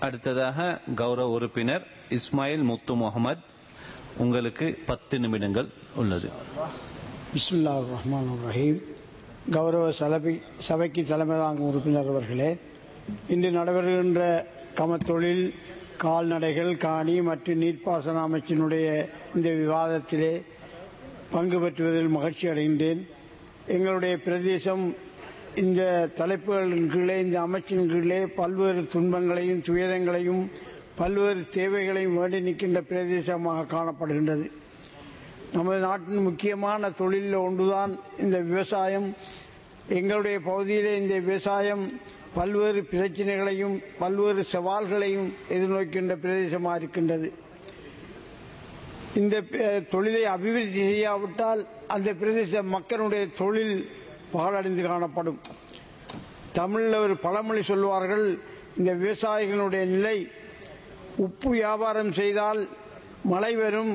அடுத்ததாக கௌரவ உறுப்பினர் இஸ்மாயில் முத்து முகமது உங்களுக்கு பத்து நிமிடங்கள் உள்ளது பிஸ்மில்லா ரஹ்மான் ரஹீம் கௌரவ சலபி சபைக்கு தலைமை தாங்கும் உறுப்பினர் அவர்களே இன்று நடைபெறுகின்ற கமத்தொழில் கால்நடைகள் காணி மற்றும் நீர்ப்பாசன அமைச்சினுடைய இந்த விவாதத்திலே பங்கு பெற்றுவதில் மகிழ்ச்சி அடைகின்றேன் எங்களுடைய பிரதேசம் இந்த தலைப்புகளின் கீழே இந்த அமைச்சின் கீழே பல்வேறு துன்பங்களையும் துயரங்களையும் பல்வேறு தேவைகளையும் வேண்டி நிற்கின்ற பிரதேசமாக காணப்படுகின்றது நமது நாட்டின் முக்கியமான தொழிலில் ஒன்றுதான் இந்த விவசாயம் எங்களுடைய பகுதியிலே இந்த விவசாயம் பல்வேறு பிரச்சனைகளையும் பல்வேறு சவால்களையும் எதிர்நோக்கின்ற பிரதேசமாக இருக்கின்றது இந்த அஹ், தொழிலை அபிவிருத்தி செய்யாவிட்டால் அந்த பிரதேச மக்களுடைய தொழில் பாழடைந்து காணப்படும் தமிழில் ஒரு பழமொழி சொல்வார்கள் இந்த விவசாயிகளுடைய நிலை உப்பு வியாபாரம் செய்தால் மழை வரும்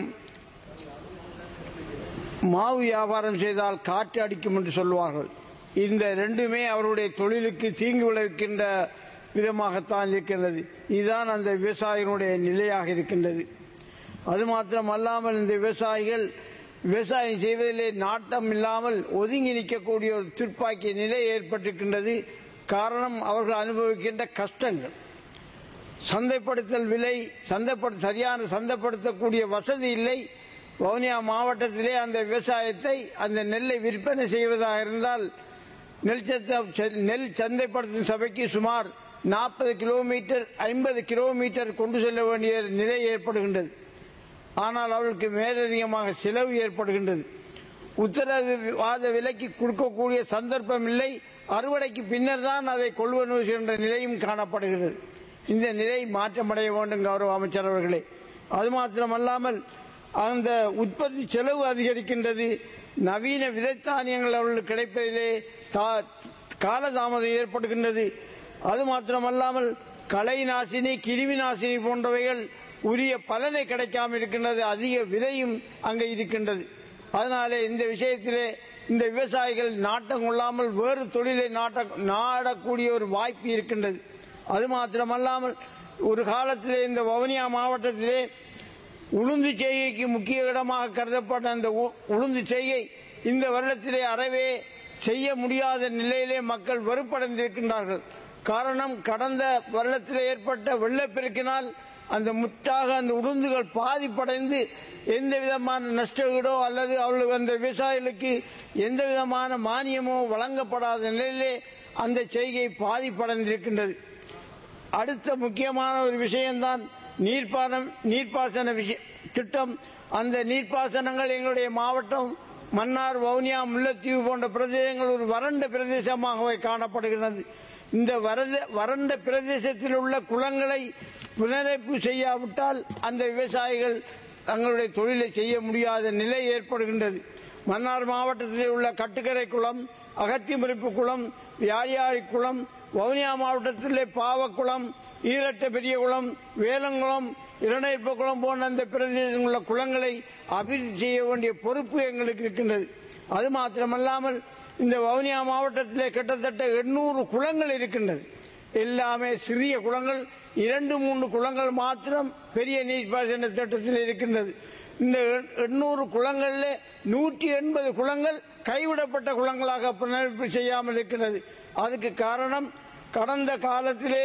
மாவு வியாபாரம் செய்தால் காற்று அடிக்கும் என்று சொல்வார்கள் இந்த ரெண்டுமே அவருடைய தொழிலுக்கு தீங்கு விளைவிக்கின்ற விதமாகத்தான் இருக்கின்றது இதுதான் அந்த விவசாயிகளுடைய நிலையாக இருக்கின்றது அது மாத்திரம் அல்லாமல் இந்த விவசாயிகள் விவசாயம் செய்வதிலே நாட்டம் இல்லாமல் ஒதுங்கி நிற்கக்கூடிய ஒரு துப்பாக்கிய நிலை ஏற்பட்டிருக்கின்றது காரணம் அவர்கள் அனுபவிக்கின்ற கஷ்டங்கள் சந்தைப்படுத்தல் விலை சந்தைப்படு சரியான சந்தைப்படுத்தக்கூடிய வசதி இல்லை வவுனியா மாவட்டத்திலே அந்த விவசாயத்தை அந்த நெல்லை விற்பனை செய்வதாக இருந்தால் நெல் சந்தை நெல் சந்தைப்படுத்தும் சபைக்கு சுமார் நாற்பது கிலோமீட்டர் ஐம்பது கிலோமீட்டர் கொண்டு செல்ல வேண்டிய நிலை ஏற்படுகின்றது ஆனால் அவர்களுக்கு மேலதிகமாக செலவு ஏற்படுகின்றது உத்தரவாத விலைக்கு கொடுக்கக்கூடிய சந்தர்ப்பம் இல்லை அறுவடைக்கு பின்னர் தான் அதை கொள்வனவு செய்கின்ற நிலையும் காணப்படுகிறது இந்த நிலை மாற்றமடைய வேண்டும் கௌரவ அமைச்சர் அவர்களே அது மாத்திரமல்லாமல் அந்த உற்பத்தி செலவு அதிகரிக்கின்றது நவீன விதைத்தானியங்கள் அவர்களுக்கு கிடைப்பதிலே தா- காலதாமதம் ஏற்படுகின்றது அது மாத்திரமல்லாமல் களை நாசினி கிருமி நாசினி போன்றவைகள் உரிய பலனை கிடைக்காமல் இருக்கின்றது அதிக விலையும் அங்கே இருக்கின்றது அதனாலே இந்த விஷயத்திலே இந்த விவசாயிகள் நாட்டம் கொள்ளாமல் வேறு தொழிலை நாட்ட நாடக்கூடிய ஒரு வாய்ப்பு இருக்கின்றது அது மாத்திரமல்லாமல் ஒரு காலத்திலே இந்த வவுனியா மாவட்டத்திலே உளுந்து செய்கைக்கு முக்கிய இடமாக கருதப்பட்ட அந்த உ- உளுந்து செய்கை இந்த வருடத்திலே அறவே செய்ய முடியாத நிலையிலே மக்கள் வெறுப்படைந்திருக்கின்றார்கள் காரணம் கடந்த வருடத்தில் ஏற்பட்ட வெள்ளப்பெருக்கினால் அந்த முற்றாக அந்த உளுந்துகள் பாதிப்படைந்து எந்த விதமான நஷ்டஈடோ அல்லது அவர்களுக்கு அந்த விவசாயிகளுக்கு எந்த விதமான மானியமோ வழங்கப்படாத நிலையிலே அந்த செய்கை பாதிப்படைந்திருக்கின்றது அடுத்த முக்கியமான ஒரு விஷயம்தான் நீர்ப்பாசனம் நீர்ப்பாசன விஷய திட்டம் அந்த நீர்ப்பாசனங்கள் எங்களுடைய மாவட்டம் மன்னார் வவுனியா முல்லைத்தீவு போன்ற பிரதேசங்கள் ஒரு வறண்ட பிரதேசமாகவே காணப்படுகிறது இந்த வரத வறண்ட பிரதேசத்தில் உள்ள குளங்களை புனரமைப்பு செய்யாவிட்டால் அந்த விவசாயிகள் தங்களுடைய தொழிலை செய்ய முடியாத நிலை ஏற்படுகின்றது மன்னார் மாவட்டத்தில் உள்ள கட்டுக்கரை குளம் அகத்திமரிப்பு குளம் வியாழியாழி குளம் வவுனியா மாவட்டத்திலே பாவக்குளம் ஈரட்ட பெரிய குளம் வேலங்குளம் இரணைப்பு குளம் போன்ற அந்த பிரதேசங்களில் உள்ள குளங்களை அபிவிருத்தி செய்ய வேண்டிய பொறுப்பு எங்களுக்கு இருக்கின்றது அது மாத்திரமல்லாமல் இந்த வவுனியா மாவட்டத்திலே கிட்டத்தட்ட எண்ணூறு குளங்கள் இருக்கின்றது எல்லாமே சிறிய குளங்கள் இரண்டு மூன்று குளங்கள் மாத்திரம் பெரிய நீர்ப்பாசன திட்டத்தில் இருக்கின்றது இந்த எண்ணூறு குளங்களில் நூற்றி எண்பது குளங்கள் கைவிடப்பட்ட குளங்களாக புனரமைப்பு செய்யாமல் இருக்கின்றது அதுக்கு காரணம் கடந்த காலத்திலே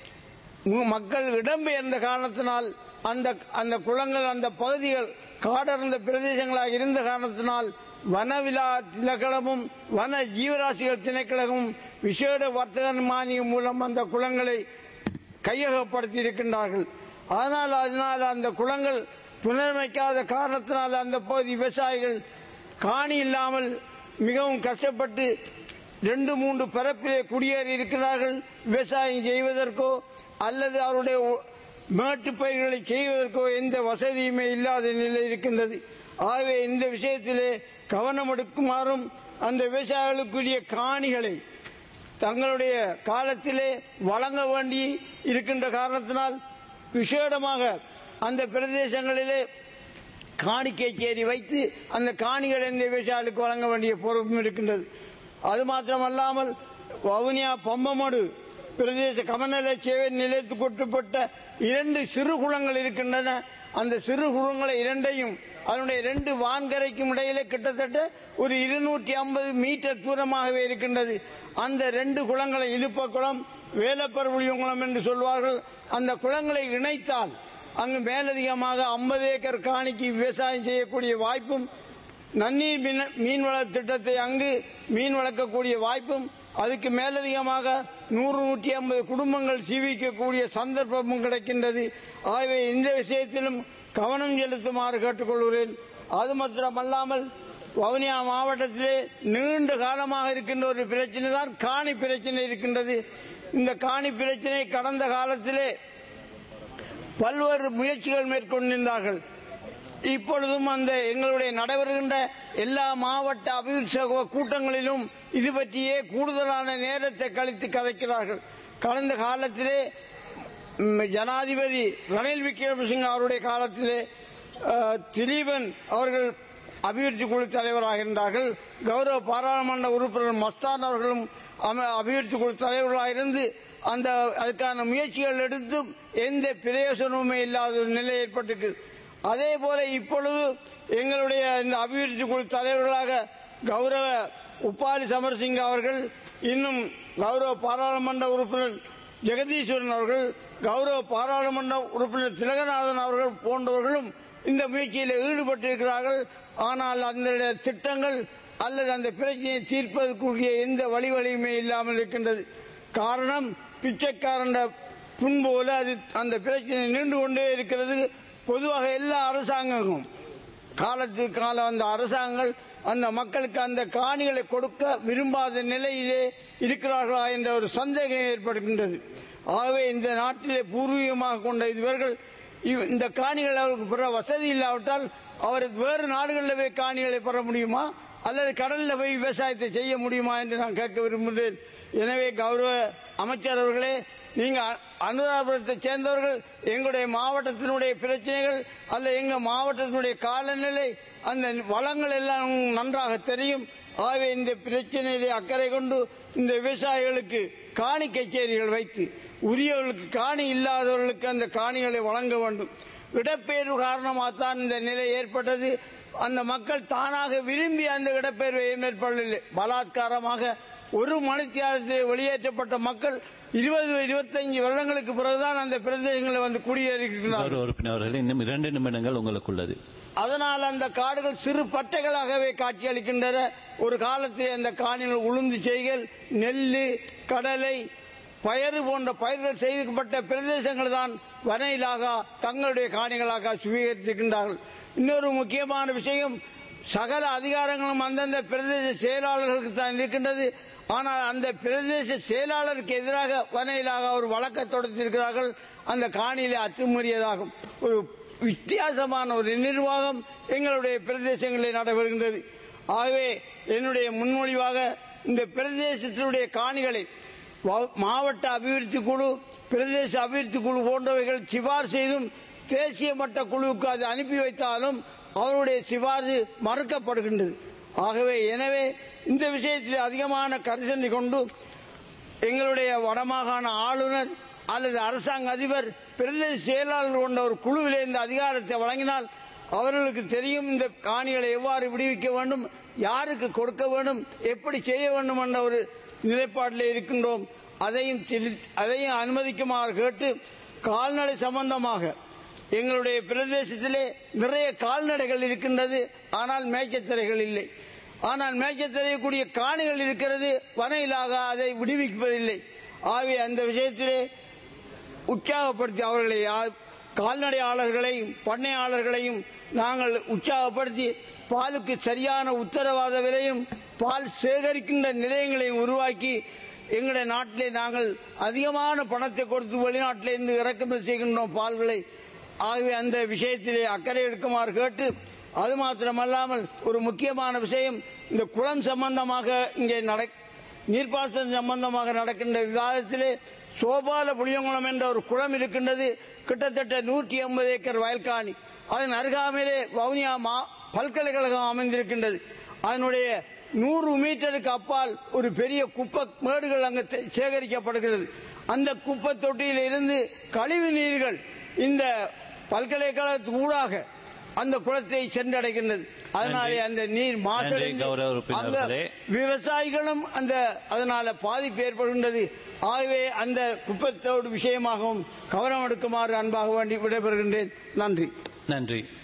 மு- மக்கள் இடம்பெயர்ந்த காரணத்தினால் அந்த அந்த குளங்கள் அந்த பகுதிகள் காடர்ந்த பிரதேசங்களாக இருந்த காரணத்தினால் வனவிழா திணைக்களமும் வன ஜீவராசிகள் திணைக்களமும் விசேட வர்த்தக மானியம் மூலம் அந்த குளங்களை கையகப்படுத்தி இருக்கின்றார்கள் ஆனால் அதனால் அந்த குளங்கள் புனரமைக்காத காரணத்தினால் அந்த பகுதி விவசாயிகள் காணி இல்லாமல் மிகவும் கஷ்டப்பட்டு ரெண்டு மூன்று பரப்பிலே குடியேறி இருக்கிறார்கள் விவசாயம் செய்வதற்கோ அல்லது அவருடைய உ- மேட்டுப் பயிர்களை செய்வதற்கோ எந்த வசதியுமே இல்லாத நிலை இருக்கின்றது ஆகவே இந்த விஷயத்திலே கவனம் எடுக்குமாறும் அந்த விவசாயிகளுக்குரிய காணிகளை தங்களுடைய காலத்திலே வழங்க வேண்டி இருக்கின்ற காரணத்தினால் விசேடமாக அந்த பிரதேசங்களிலே காணிக்கை சேரி வைத்து அந்த காணிகளை இந்த விவசாயிகளுக்கு வழங்க வேண்டிய பொறுப்பும் இருக்கின்றது அது மாத்திரமல்லாமல் வவுனியா பொம்பமடு பிரதேச கமநல சேவை நிலையத்துக்கு உட்பட்ட இரண்டு சிறு குளங்கள் இருக்கின்றன அந்த சிறு குளங்களை இரண்டையும் அதனுடைய ரெண்டு வான்கரைக்கும் இடையிலே கிட்டத்தட்ட ஒரு இருநூற்றி ஐம்பது மீட்டர் தூரமாகவே இருக்கின்றது அந்த ரெண்டு குளங்களை இழுப்ப குளம் வேலப்பரபுளியம் குளம் என்று சொல்வார்கள் அந்த குளங்களை இணைத்தால் அங்கு மேலதிகமாக ஐம்பது ஏக்கர் காணிக்கு விவசாயம் செய்யக்கூடிய வாய்ப்பும் நன்னீர் மீன் மீன்வள திட்டத்தை அங்கு மீன் வளர்க்கக்கூடிய வாய்ப்பும் அதுக்கு மேலதிகமாக நூறு நூற்றி ஐம்பது குடும்பங்கள் சீவிக்கக்கூடிய சந்தர்ப்பமும் கிடைக்கின்றது ஆகவே இந்த விஷயத்திலும் கவனம் செலுத்துமாறு கேட்டுக்கொள்கிறேன் அது மாத்திரமல்லாமல் வவுனியா மாவட்டத்திலே நீண்ட காலமாக இருக்கின்ற ஒரு பிரச்சனை தான் காணி பிரச்சனை இருக்கின்றது இந்த காணி பிரச்சனை கடந்த காலத்திலே பல்வேறு முயற்சிகள் மேற்கொண்டிருந்தார்கள் இப்பொழுதும் அந்த எங்களுடைய நடைபெறுகின்ற எல்லா மாவட்ட அபிவிருத்தி சகோ- கூட்டங்களிலும் இது பற்றியே கூடுதலான நேரத்தை கழித்து கதைக்கிறார்கள் கடந்த காலத்திலே ம், ஜனாதிபதி ரணில் விக்ரமசிங்க அவருடைய காலத்திலே அஹ், திலீபன் அவர்கள் அபிவிருத்தி குழு தலைவராக இருந்தார்கள் கௌரவ பாராளுமன்ற உறுப்பினர் மஸ்தான் அவர்களும் அம- அபிவிருத்தி குழு தலைவர்களாக இருந்து அந்த அதுக்கான முயற்சிகள் எடுத்தும் எந்த பிரயோசனமுமே இல்லாத ஒரு நிலை ஏற்பட்டிருக்கு அதே போல இப்பொழுது எங்களுடைய இந்த அபிவிருத்தி குழு தலைவர்களாக கௌரவ உப்பாலி சமர்சிங் அவர்கள் இன்னும் கௌரவ பாராளுமன்ற உறுப்பினர் ஜெகதீஸ்வரன் அவர்கள் கௌரவ பாராளுமன்ற உறுப்பினர் திலகநாதன் அவர்கள் போன்றவர்களும் இந்த முயற்சியில் ஈடுபட்டிருக்கிறார்கள் ஆனால் அந்த திட்டங்கள் அல்லது அந்த பிரச்சனையை தீர்ப்பதற்குரிய எந்த வழி வழியுமே இல்லாமல் இருக்கின்றது காரணம் பிச்சைக்காரன் புண்போல அது அந்த பிரச்சனை நீண்டு கொண்டே இருக்கிறது பொதுவாக எல்லா அரசாங்கமும் காலத்துக்கு காலம் அந்த அரசாங்கங்கள் அந்த மக்களுக்கு அந்த காணிகளை கொடுக்க விரும்பாத நிலையிலே இருக்கிறார்களா என்ற ஒரு சந்தேகம் ஏற்படுகின்றது ஆகவே இந்த நாட்டிலே பூர்வீகமாக கொண்ட இவர்கள் இவ்- இந்த காணிகள் அவருக்கு பெற வசதி இல்லாவிட்டால் அவர் வேறு நாடுகளில் போய் காணிகளை பெற முடியுமா அல்லது கடலில் போய் விவசாயத்தை செய்ய முடியுமா என்று நான் கேட்க விரும்புகிறேன் எனவே கௌரவ அமைச்சர் அவர்களே நீங்க அ- அனுராதபுரத்தை சேர்ந்தவர்கள் எங்களுடைய மாவட்டத்தினுடைய பிரச்சனைகள் அல்ல எங்க மாவட்டத்தினுடைய காலநிலை அந்த வளங்கள் எல்லாம் உங்களுக்கு நன்றாக தெரியும் ஆகவே இந்த பிரச்சனையிலே அக்கறை கொண்டு இந்த விவசாயிகளுக்கு காணி கச்சேரிகள் வைத்து உரியவர்களுக்கு காணி இல்லாதவர்களுக்கு அந்த காணிகளை வழங்க வேண்டும் இடப்பெயர்வு காரணமாகத்தான் இந்த நிலை ஏற்பட்டது அந்த மக்கள் தானாக விரும்பி அந்த இடப்பெயர்வை மேற்கொள்ளவில்லை பலாத்காரமாக ஒரு மணித்தியாலத்தில் வெளியேற்றப்பட்ட மக்கள் இருபது இருபத்தஞ்சு வருடங்களுக்கு பிறகுதான் அந்த பிரதேசங்களில் வந்து குடியேறியிருக்கிறார்கள் கௌரவ உறுப்பினர் அவர்களே இன்னும் இரண்டு நிமிடங்கள் உங்களுக்கு உள்ளது அதனால் அந்த காடுகள் சிறு பட்டைகளாகவே காட்சியளிக்கின்றன ஒரு காலத்தில் அந்த காணிகள் உளுந்து செய்கள் நெல் கடலை பயறு போன்ற பயிர்கள் செய்யப்பட்ட பிரதேசங்கள் தான் வனையிலாக தங்களுடைய காணிகளாக சுவீகரித்திருக்கின்றார்கள் இன்னொரு முக்கியமான விஷயம் சகல அதிகாரங்களும் அந்தந்த பிரதேச செயலாளர்களுக்கு தான் இருக்கின்றது ஆனால் அந்த பிரதேச செயலாளருக்கு எதிராக வனையிலாக ஒரு வழக்கை தொடுத்திருக்கிறார்கள் அந்த காணியிலே அத்துமீறியதாகும் ஒரு வித்தியாசமான ஒரு நிர்வாகம் எங்களுடைய பிரதேசங்களில் நடைபெறுகின்றது ஆகவே என்னுடைய முன்மொழிவாக இந்த பிரதேசத்தினுடைய காணிகளை வ- மாவட்ட அபிவிருத்தி குழு பிரதேச அபிவிருத்தி குழு போன்றவைகள் சிபார் செய்தும் தேசிய மட்ட குழுவுக்கு அது அனுப்பி வைத்தாலும் அவருடைய சிபார்சு மறுக்கப்படுகின்றது ஆகவே எனவே இந்த விஷயத்தில் அதிகமான கரிசனை கொண்டு எங்களுடைய வடமாகாண ஆளுநர் அல்லது அரசாங்க அதிபர் பிரதேச செயலாளர் கொண்ட ஒரு குழுவிலே இந்த அதிகாரத்தை வழங்கினால் அவர்களுக்கு தெரியும் இந்த காணிகளை எவ்வாறு விடுவிக்க வேண்டும் யாருக்கு கொடுக்க வேண்டும் எப்படி செய்ய வேண்டும் என்ற ஒரு நிலைப்பாட்டில் இருக்கின்றோம் அதையும் தெளி- அதையும் அனுமதிக்குமாறு கேட்டு கால்நடை சம்பந்தமாக எங்களுடைய பிரதேசத்திலே நிறைய கால்நடைகள் இருக்கின்றது ஆனால் மேய்ச்சத்தரைகள் இல்லை ஆனால் மேய்ச்சத்தரையக்கூடிய காணிகள் இருக்கிறது வனையிலாக அதை விடுவிப்பதில்லை ஆகவே அந்த விஷயத்திலே உற்சாகப்படுத்தி அவர்களை யா- கால்நடையாளர்களையும் பண்ணையாளர்களையும் நாங்கள் உற்சாகப்படுத்தி பாலுக்கு சரியான உத்தரவாத விலையும் பால் சேகரிக்கின்ற நிலையங்களையும் உருவாக்கி எங்களுடைய நாட்டிலே நாங்கள் அதிகமான பணத்தை கொடுத்து வெளிநாட்டிலிருந்து இறக்குமதி செய்கின்றோம் பால்களை ஆகவே அந்த விஷயத்திலே அக்கறை எடுக்குமாறு கேட்டு அது மாத்திரமல்லாமல் ஒரு முக்கியமான விஷயம் இந்த குளம் சம்பந்தமாக இங்கே நட நீர்ப்பாசனம் சம்பந்தமாக நடக்கின்ற விவாதத்திலே சோபால புளியங்குளம் என்ற ஒரு குளம் இருக்கின்றது கிட்டத்தட்ட நூற்றி ஐம்பது ஏக்கர் வயல்காணி அதன் அருகாமையிலே வவுனியா மா பல்கலைக்கழகம் அமைந்திருக்கின்றது அதனுடைய நூறு மீட்டருக்கு அப்பால் ஒரு பெரிய குப்பை மேடுகள் அங்கு தே- சேகரிக்கப்படுகிறது அந்த குப்பை தொட்டியில் இருந்து கழிவு நீர்கள் இந்த பல்கலைக்கழகத்து ஊடாக அந்த குளத்தை சென்றடைகின்றது அதனாலே நன்றி. அந்த நீர் மாசடைந்து கௌரவ உறுப்பினர்களே. அந்த விவசாயிகளும் அந்த அதனால பாதிப்பு ஏற்படுகின்றது ஆகவே அந்த குப்பத்தோடு விஷயமாகவும் கவனம் எடுக்குமாறு அன்பாக வேண்டி விடைபெறுகின்றேன் நன்றி நன்றி